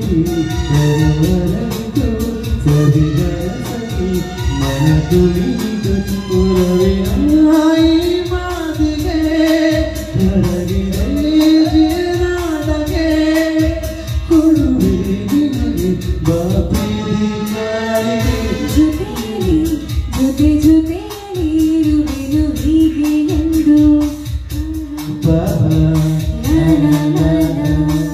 ಪ್ರೀತಿ ಬರುವರೆಗೂ ಸರಿಗರ ಸರಿ ಮನ ತುಳಿದು ಪುರವಿನ ಈ ಮಾತಿಗೆ ಕರಗಿದೆ ಜೀವನಾಟಕ್ಕೆ ಕೊಡುವೆ ನಿನಗೆ ಬಾಪಿರಿ ಕಾಲಿಗೆ ಜೊತೆಯಲ್ಲಿ ಜೊತೆ ಜೊತೆಯಲ್ಲಿ ಇರುವೆನು ಹೀಗೆ ಎಂದು ಬಾಬಾ ಲಾ ಲಾ ಲಾ ಲಾ.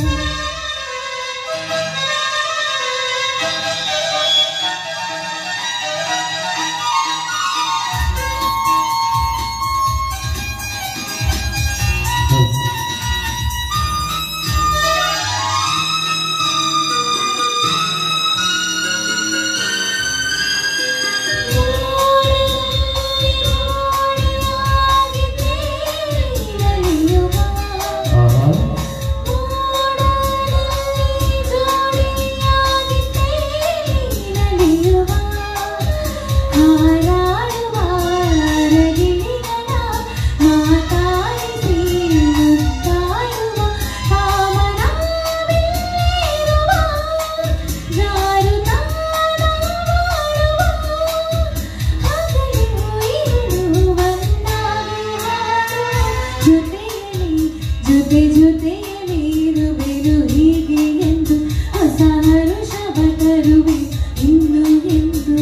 ಆಹಾ ಜೊತೆ ಜೊತೆಯಲ್ಲಿ ಇರುವೆನು ಹೀಗೆ ಎಂದು ಹೊಸ ಹರುಷವ ತರುವೆ ಇನ್ನು ಎಂದು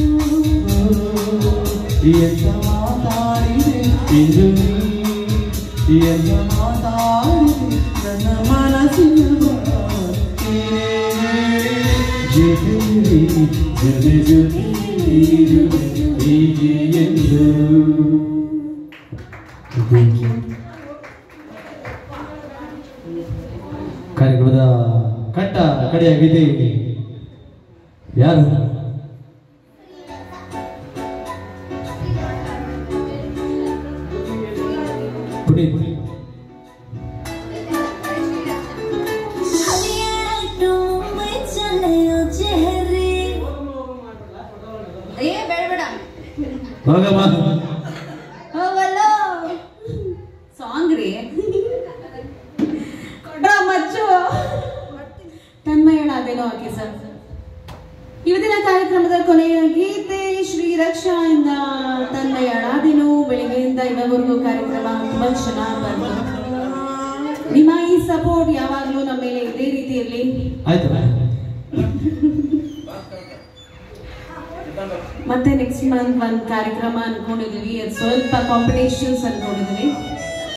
ಎಂತ ಮಾತಾಡಿದೆ ಇದು ನೀ ಎಂತ ಮಾತಾಡಿದೆ ನನ್ನ ಮನಸ್ಸಿನ ಮಾತೇನೆ. ಜೊತೆಯಲ್ಲಿ ಜೊತೆ ಜೊತೆ ಇರುವೆ ಹೀಗೆ ಎಂದು ಕಾರ್ಯಕ್ರಮದ ಕಟ್ಟ ಕಡೆಯ ಗೀತೆ ಯಾರು ಪುನೀತ್ ಏ ಬೇಡ ಬೇಡ ಹೋಗಮ್ಮ ಹೋಗಲ್ಲ ಸಾಂಗ್ ರೀ ಕೊಡ್ರ ಮಚ್ಚು ತನ್ಮಯಳಾದೇನೋ ಆಕೆ ಸರ್ ಇವತ್ತಿನ ಕಾರ್ಯಕ್ರಮದ ಕೊನೆಯ ಗೀತೆ ಶ್ರೀ ರಕ್ಷಾ ಇಂದ ತನ್ಮಯಳಾದೇನೋ ಬೆಳಿಗ್ಗೆಯಿಂದ ಇವವರೆಗೂ ಕಾರ್ಯಕ್ರಮ ತುಂಬಾ ಚೆನ್ನಾಗಿ ಬಂತು ನಿಮ್ಮ ಈ ಸಪೋರ್ಟ್ ಯಾವಾಗಲೂ ನಮ್ಮ ಮೇಲೆ ಇದೇ ರೀತಿ ಇರಲಿ ಆಯ್ತು ಮತ್ತೆ ನೆಕ್ಸ್ಟ್ ಮಂತ್ ಒಂದು ಕಾರ್ಯಕ್ರಮ ಅನ್ಕೊಂಡಿದೀವಿ ಅದು ಸ್ವಲ್ಪ ಕಾಂಪಿಟೇಷನ್ಸ್ ಅನ್ಕೊಂಡಿದೀವಿ